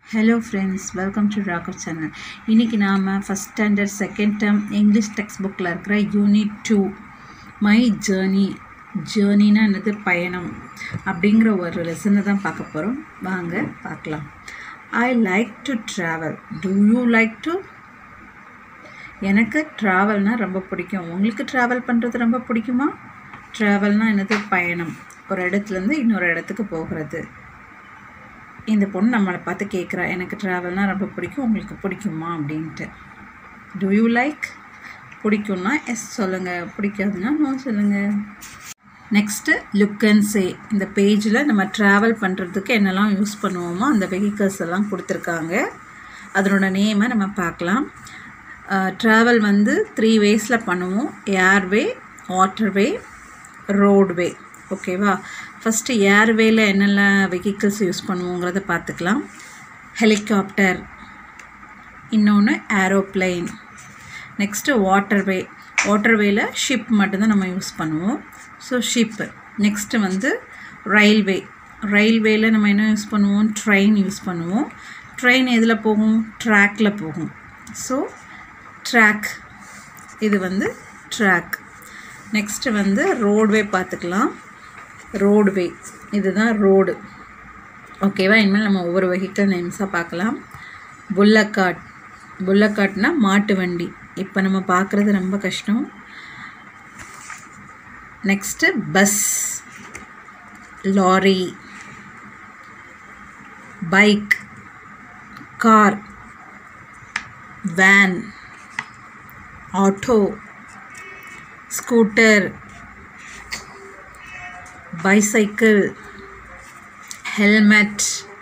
Hello friends welcome to Raghav channel இன்றைக்கி நாம் first standard second term English text புக்கில் இருக்கிற யூனிட் டூ மை ஜேர்னி ஜேர்னினா என்னது பயணம் அப்படிங்கிற ஒரு லெசனை தான் பார்க்க போகிறோம் வாங்க பார்க்கலாம் I like to travel do you like to எனக்கு ட்ராவல்னால் ரொம்ப பிடிக்கும் உங்களுக்கு ட்ராவல் பண்ணுறது ரொம்ப பிடிக்குமா ட்ராவல்னால் என்னது பயணம் ஒரு இடத்துலேருந்து இன்னொரு இடத்துக்கு போகிறது இந்த பொண்ணு நம்மளை பார்த்து கேட்குறா எனக்கு ட்ராவல்னால் ரொம்ப பிடிக்கும் உங்களுக்கு பிடிக்குமா அப்படின்ட்டு டூ யூ லைக் பிடிக்கும்னா எஸ் சொல்லுங்கள் பிடிக்காதுன்னா நோ சொல்லுங்கள் நெக்ஸ்ட்டு லுக் அண்ட் சே இந்த பேஜில் நம்ம ட்ராவல் பண்ணுறதுக்கு என்னெல்லாம் யூஸ் பண்ணுவோமோ அந்த வெஹிக்கல்ஸ் எல்லாம் கொடுத்துருக்காங்க அதனோட நேமை நம்ம பார்க்கலாம் ட்ராவல் வந்து த்ரீ வேஸில் பண்ணுவோம் ஏர்வே வாட்டர்வே ரோட்வே ஓகேவா ஃபஸ்ட்டு ஏர்வேல என்னெல்லாம் வெஹிக்கிள்ஸ் யூஸ் பண்ணுவோங்கிறத பார்த்துக்கலாம் ஹெலிகாப்டர் இன்னொன்று ஏரோப்ளைன் நெக்ஸ்ட்டு வாட்டர்வே வாட்டர்வேல ஷிப் மட்டும்தான் நம்ம யூஸ் பண்ணுவோம் ஸோ ஷிப்பு நெக்ஸ்ட்டு வந்து ரயில்வே ரயில்வேல நம்ம என்ன யூஸ் பண்ணுவோம் ட்ரெயின் யூஸ் பண்ணுவோம் ட்ரெயின் எதில் போகும் ட்ராக்கில் போகும் ஸோ ட்ராக் இது வந்து ட்ராக் நெக்ஸ்ட்டு வந்து ரோட்வே பார்த்துக்கலாம் ரோடுவே இதுதான் ரோடு ஓகேவா இனிமேல் நம்ம ஒவ்வொரு வெஹிக்கிள் நேம்ஸாக பார்க்கலாம் புல்லக்காட் புல்லக்காட்னா மாட்டு வண்டி இப்போ நம்ம பார்க்குறது ரொம்ப கஷ்டம் next bus lorry bike car van auto scooter bicycle helmet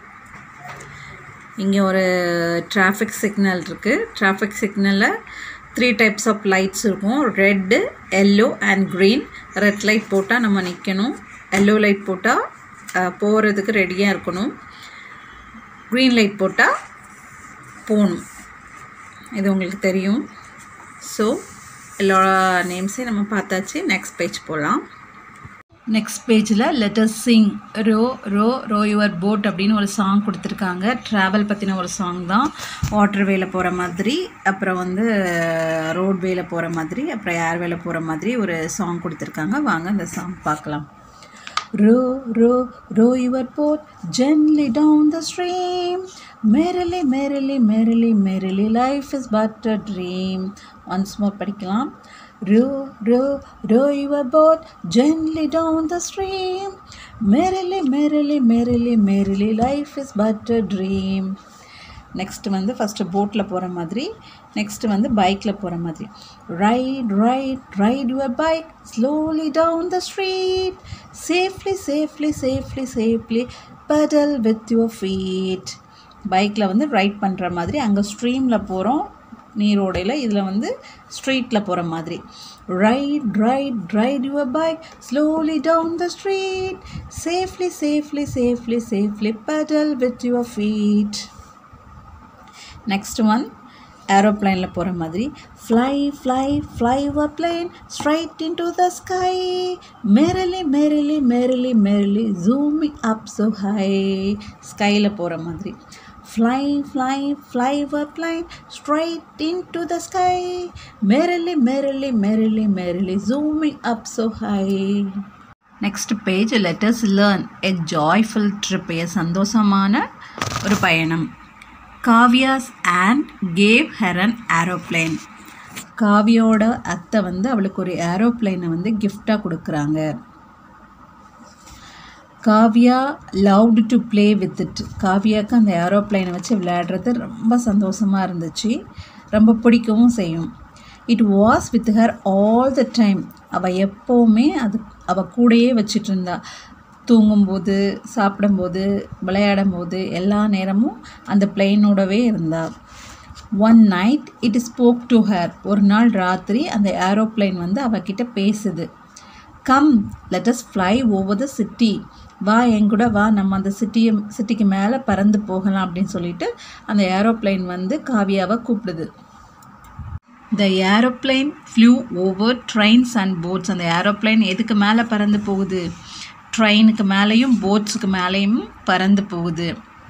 இங்கே ஒரு டிராஃபிக் சிக்னல் இருக்குது டிராஃபிக் சிக்னலில் த்ரீ டைப்ஸ் ஆஃப் லைட்ஸ் இருக்கும் red yellow and green red light போட்டால் நம்ம நிற்கணும் எல்லோ லைட் போட்டால் போகிறதுக்கு ரெடியாக இருக்கணும் க்ரீன் லைட் போட்டால் போகணும் இது உங்களுக்கு தெரியும் ஸோ எல்லா நேம்ஸையும் நம்ம பார்த்தாச்சு நெக்ஸ்ட் பேஜ் போகலாம் நெக்ஸ்ட் பேஜில் letter sing row row row your boat அப்படின்னு ஒரு சாங் கொடுத்துருக்காங்க ட்ராவல் பற்றின ஒரு சாங் தான் வாட்டர்வேல போகிற மாதிரி அப்புறம் வந்து ரோட்வேல போகிற மாதிரி அப்புறம் ஏர்வேல போகிற மாதிரி ஒரு சாங் கொடுத்துருக்காங்க வாங்க அந்த சாங் பார்க்கலாம் Row, row, row your boat gently down the stream. Merrily, merrily, merrily, merrily, life is but a dream. Once more படிக்கலாம் Row, row, row your boat gently down the stream. Merrily, merrily, merrily, merrily, life is but a dream. Next வந்து first போட்டில் போகிற மாதிரி next வந்து பைக்கில் போகிற மாதிரி ride ride ride your bike slowly down the street safely safely safely safely pedal with your feet பைக்கில் வந்து ரைட் பண்ணுற மாதிரி அங்கே ஸ்ட்ரீமில் போகிறோம் நீரோடையில் இதில் வந்து ஸ்ட்ரீட்டில் போகிற மாதிரி ride ride ride your bike slowly down the street safely safely safely safely pedal with your feet next one ஏரோப்ளைனில் போகிற மாதிரி fly fly fly a plane straight into the sky merrily merrily merrily merrily zooming up so high ஸ்கையில் போகிற மாதிரி fly fly fly a plane straight into the sky merrily merrily merrily merrily zooming up so high next page letters learn a joyful trip எ சந்தோஷமான ஒரு பயணம் Kavya's aunt gave her an aeroplane காவியோட அத்தை வந்து அவளுக்கு ஒரு ஏரோப்ளைனை வந்து கிஃப்டாக கொடுக்குறாங்க Kavya loved to play with it காவ்யாவுக்கு அந்த ஏரோப்ளைனை வச்சு விளையாடுறது ரொம்ப சந்தோஷமாக இருந்துச்சு ரொம்ப பிடிக்கவும் செய்யும் it was with her all the time அவள் எப்போவுமே அது அவள் கூடையே வச்சிட்டு இருந்தா தூங்கும்போது சாப்பிடும்போது விளையாடும் போது எல்லா நேரமும் அந்த பிளெயினோடவே இருந்தா one night it spoke to her ஒரு நாள் ராத்திரி அந்த ஏரோப்ளைன் வந்து அவகிட்ட பேசுது come let's fly over the city வா என் கூட வா நம்ம அந்த சிட்டியை சிட்டிக்கு மேலே பறந்து போகலாம் அப்படின்னு சொல்லிட்டு அந்த ஏரோப்ளைன் வந்து காவியாவை கூப்பிடுது the aeroplane flew over trains and boats அந்த ஏரோப்ளைன் எதுக்கு மேலே பறந்து போகுது ட்ரெயினுக்கு மேலேயும் போட்ஸுக்கு மேலேயும் பறந்து போகுது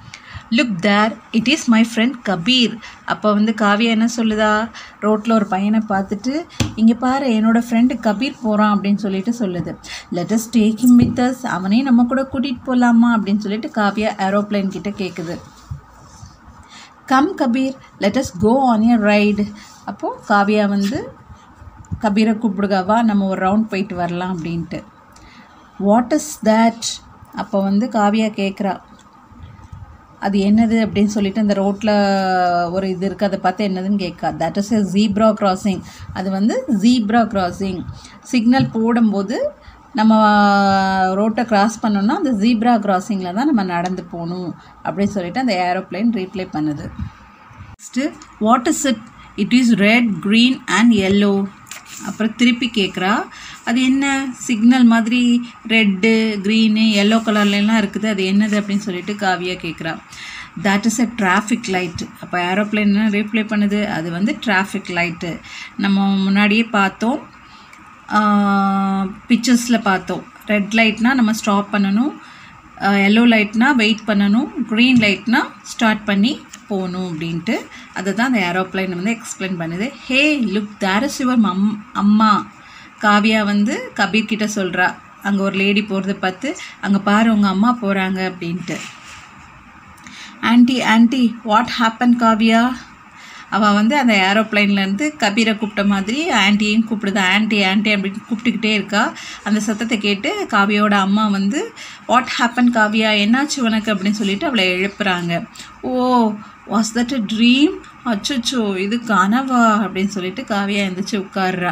look there it is my friend Kabir அப்போ வந்து காவியா என்ன சொல்லுதா ரோட்டில் ஒரு பையனை பார்த்துட்டு இங்கே பாரு என்னோட ஃப்ரெண்டு கபீர் போகிறான் அப்படின்னு சொல்லிட்டு சொல்லுது let's take him with us அவனையும் நம்ம கூட கூட்டிகிட்டு போகலாமா அப்படின்னு சொல்லிட்டு காவியா ஏரோப்ளைன் கிட்ட கேட்குது come Kabir let's go on a ride அப்போது காவியா வந்து கபீரை கூப்பிடுகாவா நம்ம ஒரு ரவுண்ட் போயிட்டு வரலாம் அப்படின்ட்டு வாட் இஸ் தேட் அப்போ வந்து காவியா கேட்குறா அது என்னது அப்படின்னு சொல்லிட்டு அந்த ரோட்டில் ஒரு இது இருக்குது அதை பார்த்து என்னதுன்னு கேட்கா that is a zebra crossing அது வந்து ஜீப்ரா கிராசிங் சிக்னல் போடும்போது நம்ம ரோட்டை கிராஸ் பண்ணோம்னா அந்த ஜீப்ரா கிராசிங்கில் தான் நம்ம நடந்து போகணும் அப்படின்னு சொல்லிட்டு அந்த ஏரோப்ளைன் ரீப்ளே பண்ணுது next what is it it is red green and yellow அப்புறம் திருப்பி கேட்குறா அது என்ன சிக்னல் மாதிரி ரெட்டு க்ரீனு எல்லோ கலர்லலாம் இருக்குது அது என்னது அப்படின்னு சொல்லிட்டு காவியா கேட்குறா that is a traffic light அப்போ ஏரோப்ளைன் என்ன ரீப்ளே பண்ணுது அது வந்து டிராஃபிக் லைட்டு நம்ம முன்னாடியே பார்த்தோம் பிக்சர்ஸில் பார்த்தோம் ரெட் லைட்னா நம்ம ஸ்டாப் பண்ணணும் எல்லோ லைட்னா வெயிட் பண்ணணும் க்ரீன் லைட்னா ஸ்டார்ட் பண்ணி போகணும் அப்படின்ட்டு அதை தான் அந்த ஏரோப்ளைன் வந்து எக்ஸ்பிளைன் பண்ணுது hey look there is your mum அம்மா காவியா வந்து கபீர் கிட்ட சொல்கிறா அங்கே ஒரு லேடி போகிறத பார்த்து அங்கே பாரு உங்கள் அம்மா போகிறாங்க அப்படின்ட்டு aunty aunty what happen Kavya அவள் வந்து அந்த ஏரோப்ளைன்லேருந்து கபீரை கூப்பிட்ட மாதிரி ஆன்ட்டியும் கூப்பிடுது ஆன்ட்டி ஆன்ட்டி அப்படின்னு கூப்பிட்டுக்கிட்டே இருக்கா அந்த சத்தத்தை கேட்டு காவியோட அம்மா வந்து வாட் ஹேப்பன் காவியா என்னாச்சு உனக்கு அப்படின்னு சொல்லிட்டு அவளை எழுப்புறாங்க oh was that a dream அச்சோ இது கனவா அப்படின்னு சொல்லிட்டு காவியா எழுந்திரிச்சு உட்கார்றா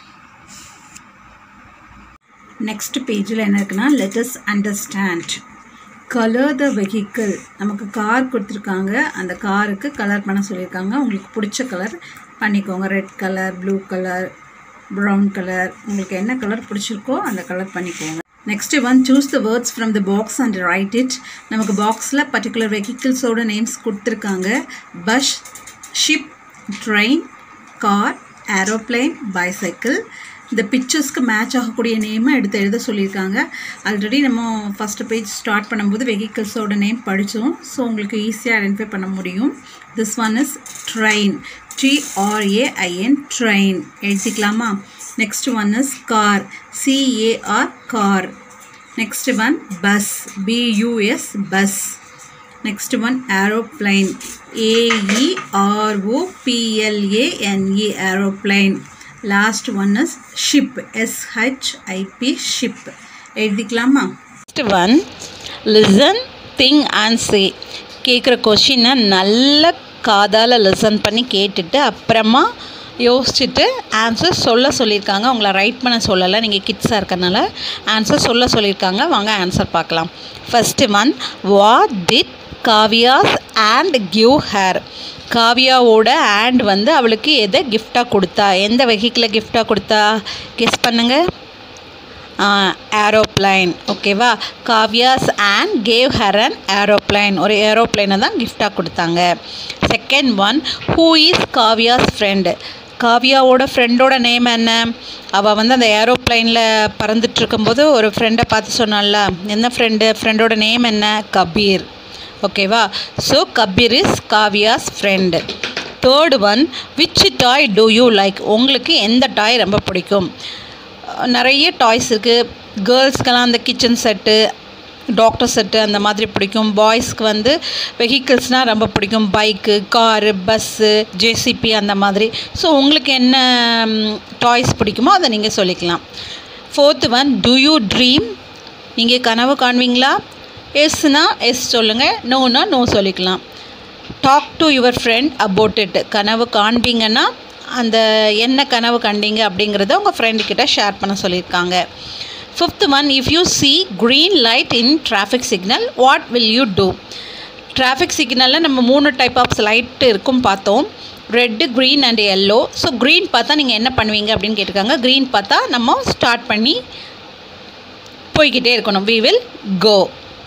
நெக்ஸ்ட் பேஜில் என்ன இருக்குன்னா let's understand colour the vehicle நமக்கு கார் கொடுத்துருக்காங்க அந்த காருக்கு கலர் பண்ண சொல்லியிருக்காங்க உங்களுக்கு பிடிச்ச கலர் பண்ணிக்கோங்க red colour blue colour brown colour உங்களுக்கு என்ன கலர் பிடிச்சிருக்கோ அந்த கலர் பண்ணிக்கோங்க next one choose the words from the box and write it நமக்கு பாக்ஸில் பர்டிகுலர் வெஹிக்கிள்ஸோட நேம்ஸ் கொடுத்துருக்காங்க bus ship train car aeroplane bicycle இந்த பிக்சர்ஸ்க்கு மேட்ச் ஆகக்கூடிய நேமை எடுத்து எழுத சொல்லியிருக்காங்க ஆல்ரெடி நம்ம ஃபஸ்ட்டு பேஜ் ஸ்டார்ட் பண்ணும்போது வெஹிக்கிள்ஸோட நேம் படித்தோம் ஸோ உங்களுக்கு ஈஸியாக ஐடென்டிஃபை பண்ண முடியும் this one is train TRAIN train எழுதிக்கலாமா next one his car CAR car next one bus பியூஎஸ் bus next one aeroplane ஏஇஆர்ஓபிஎல்ஏஎன்இ aeroplane last one is ship SHIP ship எழுதிக்கலாமா next one listen thing and say கேட்குற கொஷினை நல்ல காதால் listen பண்ணி கேட்டுட்டு அப்புறமா யோசிச்சுட்டு answer சொல்ல சொல்லியிருக்காங்க உங்களை ரைட் பண்ண சொல்லலை நீங்கள் கிட்ஸாக இருக்கறனால ஆன்சர் சொல்ல சொல்லியிருக்காங்க வாங்க ஆன்சர் பார்க்கலாம் first one what did Kavya's aunt give her காவியாவோட ஆண்ட் வந்து அவளுக்கு எதை கிஃப்டாக கொடுத்தா எந்த வெஹிக்கிளை கிஃப்டாக கொடுத்தா கெஸ் பண்ணுங்க ஏரோப்ளைன் ஓகேவா Kavya's aunt gave her an aeroplane ஒரு ஏரோப்ளைனை தான் கிஃப்டாக கொடுத்தாங்க second one who is Kavya's friend காவியாவோட ஃப்ரெண்டோட நேம் என்ன அவள் வந்து அந்த ஏரோப்ளைனில் பறந்துட்டு இருக்கும்போது ஒரு ஃப்ரெண்டை பார்த்து சொன்னால என்ன ஃப்ரெண்டு ஃப்ரெண்டோட நேம் என்ன கபீர் ஓகேவா so Kabir is Kavya's friend third one which toy do you like உங்களுக்கு எந்த டாய் ரொம்ப பிடிக்கும் நிறைய டாய்ஸ் இருக்குது கேர்ள்ஸ்க்கெல்லாம் அந்த கிச்சன் செட்டு டாக்டர் செட்டு அந்த மாதிரி பிடிக்கும் பாய்ஸ்க்கு வந்து வெஹிக்கிள்ஸ்னால் ரொம்ப பிடிக்கும் பைக்கு காரு பஸ்ஸு ஜேசிபி அந்த மாதிரி ஸோ உங்களுக்கு என்ன டாய்ஸ் பிடிக்குமோ அதை நீங்கள் சொல்லிக்கலாம் fourth one do you dream நீங்கள் கனவு காண்பீங்களா எஸ்னா எஸ் சொல்லுங்கள் நோனா நோ சொல்லிக்கலாம் talk to your friend about it கனவு காண்பீங்கன்னா அந்த என்ன கனவு கண்டீங்க அப்படிங்கிறத உங்கள் ஃப்ரெண்டுக்கிட்ட ஷேர் பண்ண சொல்லியிருக்காங்க fifth one if you see green light in traffic signal what will you do traffic சிக்னலில் நம்ம மூணு டைப் ஆஃப் லைட் இருக்கும் பார்த்தோம் red green and yellow so green பார்த்தா நீங்கள் என்ன பண்ணுவீங்க அப்படின்னு கேட்டிருக்காங்க க்ரீன் பார்த்தா நம்ம ஸ்டார்ட் பண்ணி போய்கிட்டே இருக்கணும் வி வில் கோ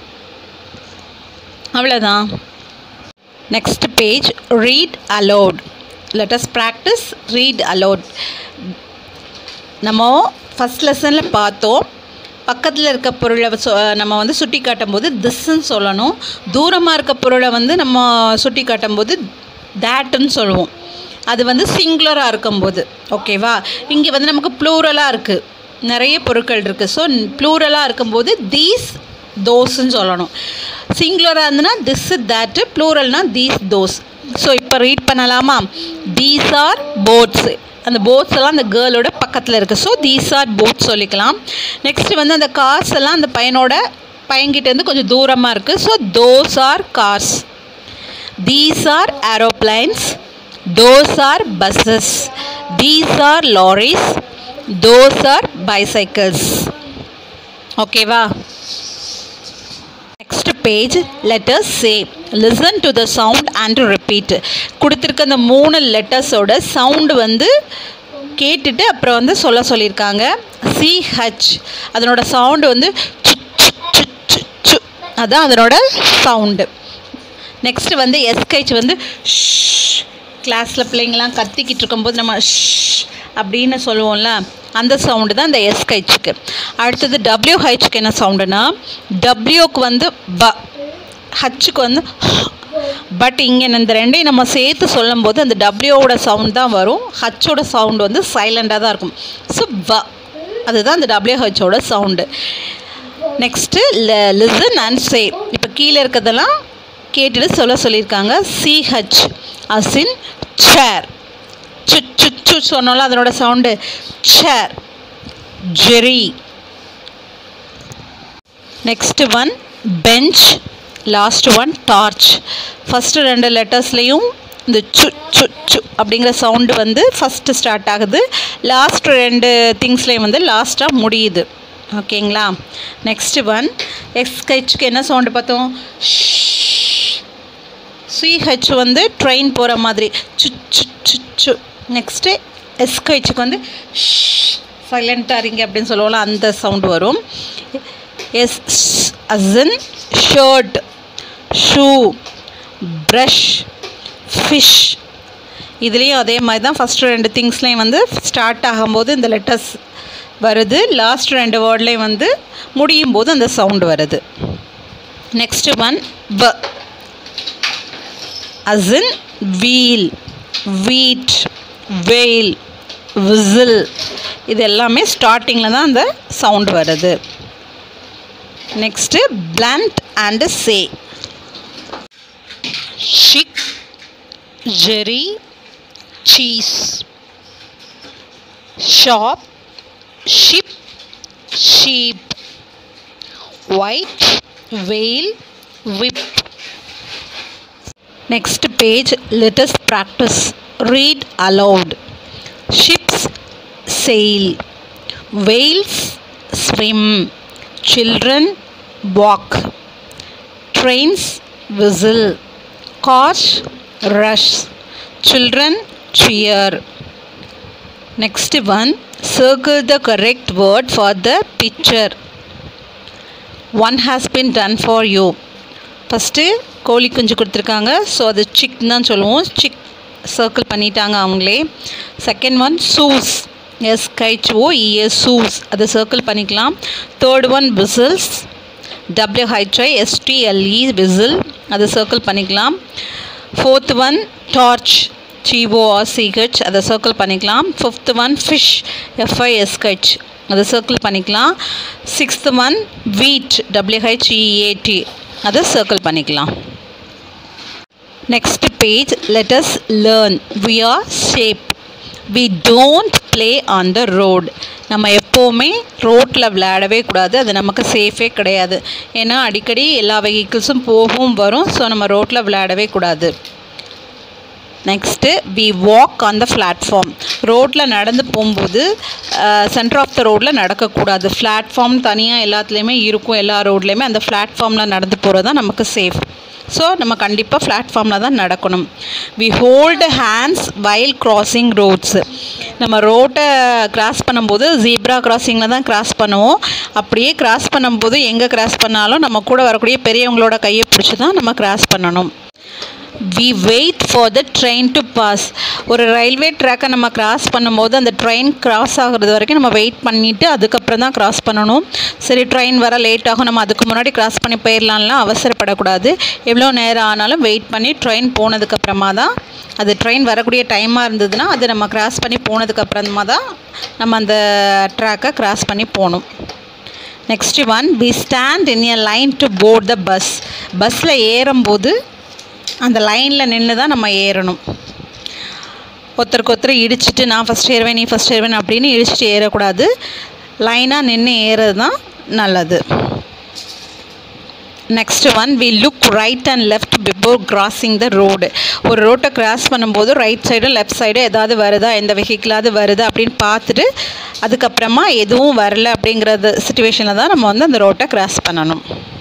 அவ்வளோதான் next page read aloud let's practise read aloud நம்ம ஃபஸ்ட் லெசனில் பார்த்தோம் பக்கத்தில் இருக்க பொருளை சொ- நம்ம வந்து சுட்டி காட்டும் போது திஸ்ன்னு சொல்லணும் தூரமாக இருக்க பொருளை வந்து நம்ம சுட்டி காட்டும் போது தேட்டுன்னு சொல்லுவோம் அது வந்து சிங்குலராக இருக்கும்போது ஓகேவா இங்கே வந்து நமக்கு ப்ளூரலாக இருக்குது நிறைய பொருட்கள் இருக்குது ஸோ ப்ளூரலாக இருக்கும்போது தீஸ் தோஸ்ன்னு சொல்லணும் சிங்குலராக இருந்துன்னா திஸ் தேட்டு ப்ளூரல்னா தீஸ் தோஸ் ஸோ இப்போ ரீட் பண்ணலாமா தீஸ் ஆர் போட்ஸ் அந்த போட்ஸ் எல்லாம் அந்த கேர்ளோட பக்கத்தில் இருக்குது ஸோ தீஸ் ஆர் போட்ஸ் சொல்லிக்கலாம் நெக்ஸ்ட் வந்து அந்த கார்ஸ் எல்லாம் அந்த பையனோட பையன்கிட்ட இருந்து கொஞ்சம் தூரமாக இருக்குது so those are cars These are aeroplanes. Those are buses. These are lorries. Those are bicycles. ஓகேவா next page letters say listen to the sound and repeat கொடுத்துருக்க அந்த மூணு லெட்டர்ஸோட சவுண்டு வந்து கேட்டுட்டு அப்புறம் வந்து சொல்ல சொல்லியிருக்காங்க சிஹெச் அதனோட சவுண்டு வந்து சு, சு, சு, சு, சு. அதான் அதனோட சவுண்டு நெக்ஸ்ட் வந்து எஸ்கைச் வந்து கிளாஸில் பிள்ளைங்களாம் கத்திக்கிட்டு இருக்கும்போது நம்ம ஷ் அப்படின்னு சொல்லுவோம்ல அந்த சவுண்டு தான் இந்த எஸ்கைச்சுக்கு அடுத்தது டபிள்யூஹெச்க்கு என்ன சவுண்டுனா டபிள்யூக்கு வந்து ப ஹச்சுக்கு வந்து பட் இங்கே இந்த ரெண்டையும் நம்ம சேர்த்து சொல்லும்போது அந்த டபிள்யூவோட சவுண்ட் தான் வரும் ஹச்சோட சவுண்ட் வந்து சைலண்டாக தான் இருக்கும் ஸோ வ அதுதான் அந்த டபிள்யூஹெச்சோட sound next listen and say இப்போ கீழே இருக்கிறதெல்லாம் கேட்டுட்டு சொல்ல சொல்லியிருக்காங்க சிஹெச் அசின் சேர் சு சு சு சொன்னோம்ல அதனோட sound chair cherry next one bench last one torch first ரெண்டு லெட்டர்ஸ்லேயும் இந்த சு சு சு அப்படிங்கிற சவுண்டு வந்து ஃபஸ்ட்டு ஸ்டார்ட் ஆகுது லாஸ்ட் ரெண்டு திங்ஸ்லேயும் வந்து லாஸ்ட்டாக முடியுது ஓகேங்களா நெக்ஸ்ட் ஒன் எக்ஸ்ஹெச்க்கு என்ன சவுண்டு பார்த்தோம் சிஹெச் வந்து ட்ரெயின் போகிற மாதிரி சு சு சு சு நெக்ஸ்ட்டு எஸ்ஹெச்சுக்கு வந்து சைலண்ட்டாக இருங்க அப்படின்னு சொல்லுவோம்ல அந்த சவுண்டு வரும் எஸ் அசன் ஷர்ட் ஷூ ப்ரஷ் ஃபிஷ் இதுலேயும் அதே மாதிரி தான் ஃபஸ்ட்டு ரெண்டு திங்ஸ்லேயும் வந்து ஸ்டார்ட் ஆகும்போது இந்த லெட்டர்ஸ் வருது லாஸ்ட் ரெண்டு வேர்ட்லேயும் வந்து முடியும் போது அந்த சவுண்டு வருது நெக்ஸ்ட் ஒன் ப அசின் வீல் வீட் வெயில் விசில் இது எல்லாமே ஸ்டார்டிங்கில் தான் அந்த சவுண்ட் வருது next blend and say chick cherry cheese shop ship sheep white whale whip Next page, let us practice. Read aloud. Ships sail. Whales swim. Children walk. Trains whistle. Cars rush. Children cheer. Next one, circle the correct word for the picture. One has been done for you. First கோழி குஞ்சு கொடுத்துருக்காங்க so அது sick தான் சொல்லுவோம் sick circle பண்ணிட்டாங்க அவங்களே second one shoes S H O E S shoes அதை circle பண்ணிக்கலாம் third one whistles W H I S T L E whistle அதை சர்க்கிள் பண்ணிக்கலாம் ஃபோர்த் ஒன் டார்ச் சிஓஆர்சிஹெச் அதை சர்க்கிள் பண்ணிக்கலாம் ஃபிஃப்த் ஒன் ஃபிஷ் எஃப்ஐஎஸ்ஹெச் அதை சர்க்கிள் பண்ணிக்கலாம் சிக்ஸ்த் ஒன் வீட் டபிள்யூஹெச்இஏடி அதை சர்க்கிள் பண்ணிக்கலாம் next page let us learn we are safe we don't play on the road நம்ம எப்போவுமே ரோட்டில் விளையாடவே கூடாது அது நமக்கு சேஃபே கிடையாது ஏன்னா அடிக்கடி எல்லா வெஹிக்கிள்ஸும் போகும் வரும் ஸோ நம்ம ரோட்டில் விளையாடவே கூடாது next we walk on the platform ரோட்டில் நடந்து போகும்போது சென்டர் ஆஃப் த ரோட்டில் நடக்கக்கூடாது பிளாட்ஃபார்ம் தனியாக எல்லாத்துலேயுமே இருக்கும் எல்லா ரோட்லேயுமே அந்த பிளாட்ஃபார்மில் நடந்து போகிறது தான் நமக்கு சேஃப் ஸோ நம்ம கண்டிப்பாக பிளாட்ஃபார்மில் தான் நடக்கணும் we hold hands while crossing roads நம்ம ரோட்டை கிராஸ் பண்ணும்போது ஜீப்ரா கிராசிங்கில் தான் கிராஸ் பண்ணுவோம் அப்படியே கிராஸ் பண்ணும்போது எங்கே கிராஸ் பண்ணாலும் நம்ம கூட வரக்கூடிய பெரியவங்களோட கையை பிடிச்சி தான் நம்ம கிராஸ் பண்ணணும் we wait for the train to pass ஒரு ரயில்வே ட்ராக்கை நம்ம கிராஸ் பண்ணும்போது அந்த ட்ரெயின் கிராஸ் ஆகுறது வரைக்கும் நம்ம வெயிட் பண்ணிவிட்டு அதுக்கப்புறம் தான் கிராஸ் பண்ணணும் சரி ட்ரெயின் வர லேட் ஆகும் நம்ம அதுக்கு முன்னாடி கிராஸ் பண்ணி போயிடலாம்லாம் அவசரப்படக்கூடாது எவ்வளோ நேரம் ஆனாலும் வெயிட் பண்ணி ட்ரெயின் போனதுக்கப்புறமா தான் அது ட்ரெயின் வரக்கூடிய டைமாக இருந்ததுன்னா அது நம்ம கிராஸ் பண்ணி போனதுக்கப்புறமா தான் நம்ம அந்த ட்ராக்கை கிராஸ் பண்ணி போகணும் next one we stand in a line to board the bus பஸ்ஸில் ஏறும்போது அந்த லைனில் நின்று தான் நம்ம ஏறணும் ஒருத்தருக்கு ஒருத்தர் இடிச்சிட்டு நான் ஃபஸ்ட் ஏறுவேன் நீ ஃபஸ்ட் ஏறுவேன் அப்படின்னு இடிச்சிட்டு ஏறக்கூடாது லைனாக நின்று ஏறது தான் நல்லது next one we look right and left before crossing the road ஒரு ரோட்டை கிராஸ் பண்ணும்போது ரைட் சைடும் லெஃப்ட் சைடும் ஏதாவது வருதா எந்த வெஹிக்கிளாவது வருதா அப்படின்னு பார்த்துட்டு அதுக்கப்புறமா எதுவும் வரல அப்படிங்கிறது சுச்சுவேஷனில் தான் நம்ம வந்து அந்த ரோட்டை கிராஸ் பண்ணணும்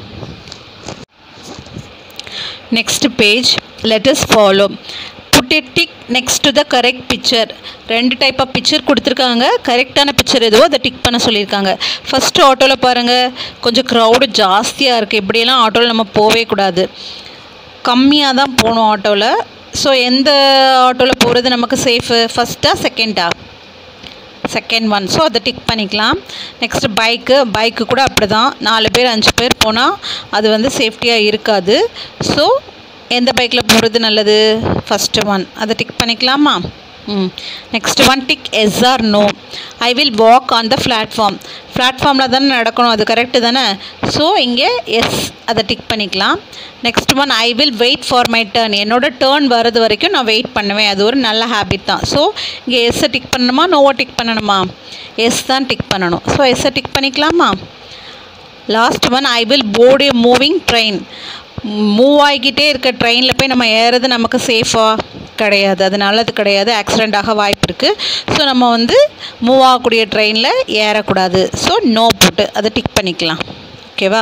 next page let's follow put a tick next to the correct picture ரெண்டு டைப் ஆஃப் பிக்சர் கொடுத்துருக்காங்க கரெக்டான பிக்சர் எதுவோ அதை டிக் பண்ண சொல்லியிருக்காங்க ஃபஸ்ட்டு ஆட்டோவில் பாருங்கள் கொஞ்சம் க்ரௌடு ஜாஸ்தியாக இருக்குது இப்படியெல்லாம் ஆட்டோவில் நம்ம போகவே கூடாது கம்மியாக தான் போகணும் ஆட்டோவில் ஸோ எந்த ஆட்டோவில் போகிறது நமக்கு சேஃபு ஃபஸ்ட்டா செகண்டா செகண்ட் ஒன் ஸோ அதை டிக் பண்ணிக்கலாம் நெக்ஸ்ட்டு பைக்கு பைக்கு கூட அப்படி தான் நாலு பேர் அஞ்சு பேர் போனால் அது வந்து சேஃப்டியாக இருக்காது ஸோ எந்த பைக்கில் போகிறது நல்லது ஃபஸ்ட்டு ஒன் அதை டிக் பண்ணிக்கலாமா ம் next one tick yes or no I will walk on the platform பிளாட்ஃபார்மில் தானே நடக்கணும் அது கரெக்டு தானே ஸோ இங்கே எஸ் அதை டிக் பண்ணிக்கலாம் next one I will wait for my turn என்னோட டேர்ன் வர்றது வரைக்கும் நான் வெயிட் பண்ணுவேன் அது ஒரு நல்ல ஹேபிட் தான் ஸோ இங்கே எஸ்ஸை டிக் பண்ணணுமா நோவை டிக் பண்ணணுமா எஸ் தான் டிக் பண்ணணும் ஸோ எஸ்ஸை டிக் பண்ணிக்கலாமா last one I will board a moving train move ஆகிக்கிட்டே இருக்க ட்ரெயினில் போய் நம்ம ஏறது நமக்கு சேஃபாக கிடையாது அது நல்லது கிடையாது ஆக்சிடெண்ட் ஆக வாய்ப்பு இருக்குது ஸோ நம்ம வந்து மூவ் ஆகக்கூடிய ட்ரெயினில் ஏறக்கூடாது ஸோ நோ போட்டு அதை டிக் பண்ணிக்கலாம் ஓகேவா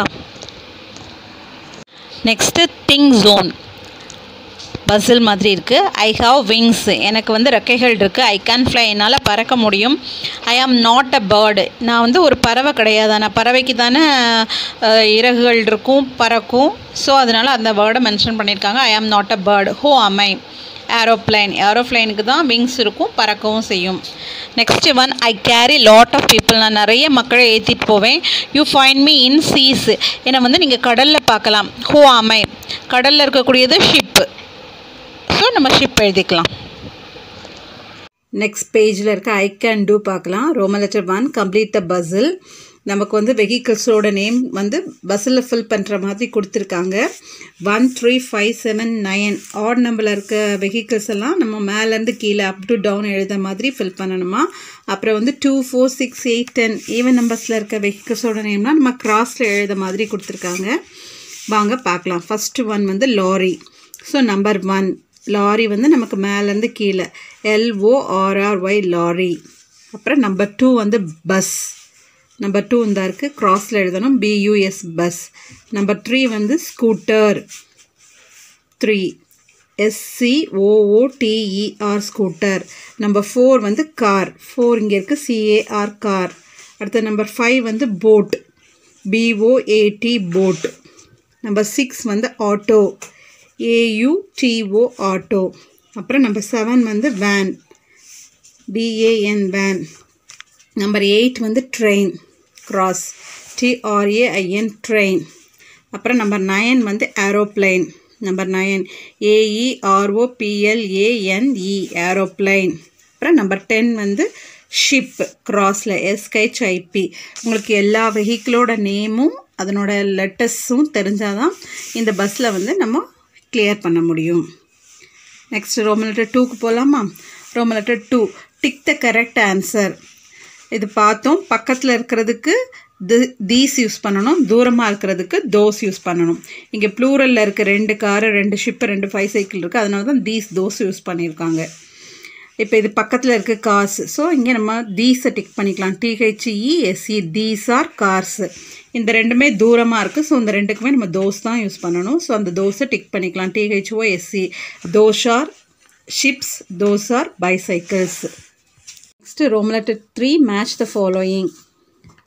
நெக்ஸ்ட்டு திங் ஜோன் பஸ்ஸில் மாதிரி இருக்குது ஐ ஹாவ் விங்ஸ் எனக்கு வந்து ரெக்கைகள் இருக்குது ஐ கேன் ஃப்ளை என்னால் பறக்க முடியும் ஐ ஆம் நாட் அ பேர்டு நான் வந்து ஒரு பறவை கிடையாது நான் பறவைக்கு தானே அஹ், இறகுகள் இருக்கும் பறக்கும் ஸோ அதனால் அந்த வேர்டை மென்ஷன் பண்ணியிருக்காங்க ஐ ஆம் நாட் அ பேர்டு ஹோ அமை ஏரோப்ளைன் ஏரோப்ளைனுக்கு தான் விங்ஸ் இருக்கும் பறக்கவும் செய்யும் next one I carry lot of people நான் நிறைய மக்களை ஏற்றிட்டு போவேன் you find me in seas என்னை வந்து நீங்கள் கடலில் பார்க்கலாம் ஹோ அமை கடலில் இருக்கக்கூடியது ஷிப்பு ஸோ நம்ம ஷிப் எழுதிக்கலாம் நெக்ஸ்ட் பேஜில் இருக்க ஐ கேன் டூ பார்க்கலாம் Roman letter one complete the பஸ்ஸில் நமக்கு வந்து வெஹிக்கிள்ஸோட நேம் வந்து பஸ்ஸில் ஃபில் பண்ணுற மாதிரி கொடுத்துருக்காங்க one three five seven nine odd நம்பரில் இருக்க வெஹிக்கிள்ஸ் எல்லாம் நம்ம மேலேருந்து கீழே அப் டு டவுன் எழுத மாதிரி ஃபில் பண்ணணுமா அப்புறம் வந்து two four six eight ten even நம்பர்ஸில் இருக்க வெஹிக்கிள்ஸோட நேம்லாம் நம்ம கிராஸில் எழுத மாதிரி கொடுத்துருக்காங்க வாங்க பார்க்கலாம் ஃபஸ்ட்டு ஒன் வந்து lorry so number one lorry வந்து நமக்கு மேலேருந்து கீழே எல்ஓஆர்ஆர்ஒய் லாரி அப்புறம் நம்பர் டூ வந்து பஸ் நம்பர் டூ இந்த இருக்குது க்ராஸில் எழுதணும் பியூஎஸ் பஸ் நம்பர் த்ரீ வந்து scooter three எஸ்சிஓஓடிஇஆர் scooter number four வந்து கார் ஃபோர் இங்கே இருக்குது சிஏஆர் கார் அடுத்த நம்பர் ஃபைவ் வந்து boat BOAT boat number six வந்து ஆட்டோ ஏயுடிஓ ஆட்டோ அப்புறம் நம்பர் செவன் வந்து van PAN van number eight வந்து ட்ரெயின் கிராஸ் டிஆர்ஏஐஎன் ட்ரெயின் அப்புறம் நம்பர் நயன் வந்து ஏரோப்ளைன் நம்பர் நயன் ஏஇஆர்ஓபிஎல்ஏஎன்இ ஏரோப்ளைன் அப்புறம் நம்பர் டென் வந்து ஷிப் கிராஸில் எஸ்கைச்ஐபி உங்களுக்கு எல்லா வெஹிக்கிளோட நேமும் அதனோட லெட்டர்ஸும் தெரிஞ்சால் தான் இந்த பஸ்ஸில் வந்து நம்ம கிளியர் பண்ண முடியும் நெக்ஸ்ட் ரோமன் லெட்டர் டூக்கு போகலாமா Roman letter two tick the correct answer இது பார்த்தோம் பக்கத்தில் இருக்கிறதுக்கு தி தீஸ் யூஸ் பண்ணணும் தூரமாக இருக்கிறதுக்கு தோஸ் யூஸ் பண்ணணும் இங்கே ப்ளூரலில் இருக்க ரெண்டு காரு ரெண்டு ஷிப்பு ரெண்டு ஃபைவ் சைக்கிள் இருக்குது அதனால தான் தீஸ் தோஸ் யூஸ் பண்ணியிருக்காங்க இப்போ இது பக்கத்தில் இருக்க கார்ஸ் ஸோ இங்கே நம்ம தீஸை டிக் பண்ணிக்கலாம் டிஹெச்இஎஸ்சி தீஸ் ஆர் கார்ஸ் இந்த ரெண்டுமே தூரமாக இருக்குது ஸோ இந்த ரெண்டுக்குமே நம்ம தோஸ் தான் யூஸ் பண்ணணும் ஸோ அந்த தோஸை டிக் பண்ணிக்கலாம் T H O S C those are ships those are bicycles next Rome letter three match the following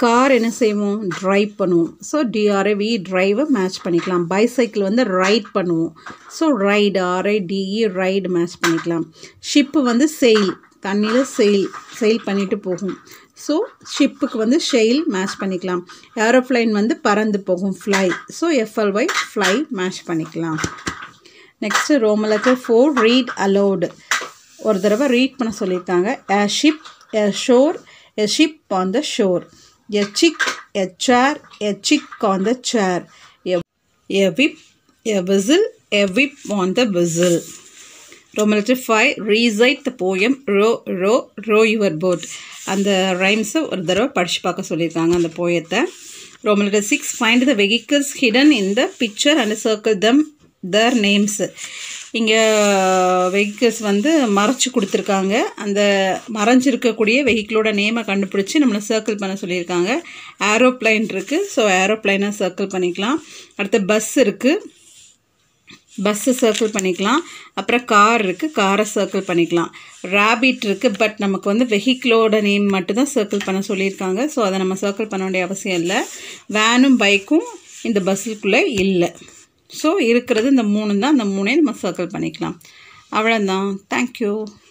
car என்ன செய்வோம் ட்ரைவ் பண்ணுவோம் ஸோ டிஆர்ஐவி ட்ரைவை மேட்ச் பண்ணிக்கலாம் பைசைக்கிள் வந்து ரைட் பண்ணுவோம் so ride R I D E ride match பண்ணிக்கலாம் ஷிப்பு வந்து செயில் தண்ணியில் செயில் செயில் பண்ணிட்டு போகும் ஸோ ஷிப்புக்கு வந்து ஷெயில் மேட்ச் பண்ணிக்கலாம் ஏரோப்ளைன் வந்து பறந்து போகும் fly so F L Y fly match பண்ணிக்கலாம் next roman letter four read aloud ஒரு தடவை ரீட் பண்ண சொல்லியிருக்காங்க a ship a shore a ship on the shore a chick a chair a chick on the chair a whip a whistle a whip on the whistle roman letter five recite the poem row row row your boat அந்த ரைம்ஸை ஒரு தடவை படித்து பார்க்க சொல்லியிருக்காங்க அந்த போயத்தை roman letter six find the vehicles hidden in the picture and circle them their names இங்கே வெஹிக்கிள்ஸ் வந்து மறைச்சி கொடுத்துருக்காங்க அந்த மறைஞ்சிருக்கக்கூடிய வெஹிக்கிளோட நேமை கண்டுபிடிச்சி நம்மளை சர்க்கிள் பண்ண சொல்லியிருக்காங்க ஏரோப்ளைன் இருக்குது ஸோ ஏரோப்ளைனை சர்க்கிள் பண்ணிக்கலாம் அடுத்து பஸ் இருக்குது பஸ்ஸு சர்க்கிள் பண்ணிக்கலாம் அப்புறம் கார் இருக்குது காரை சர்க்கிள் பண்ணிக்கலாம் ரேபிட் இருக்குது பட் நமக்கு வந்து வெஹிக்கிளோட நேம் மட்டும்தான் சர்க்கிள் பண்ண சொல்லியிருக்காங்க ஸோ அதை நம்ம சர்க்கிள் பண்ண வேண்டிய அவசியம் இல்லை வேனும் பைக்கும் இந்த பஸ்ஸுக்குள்ளே இல்லை ஸோ இருக்கிறது இந்த மூணு தான் அந்த மூணே நம்ம சர்க்கிள் பண்ணிக்கலாம் அவ்வளோதான் தேங்க்யூ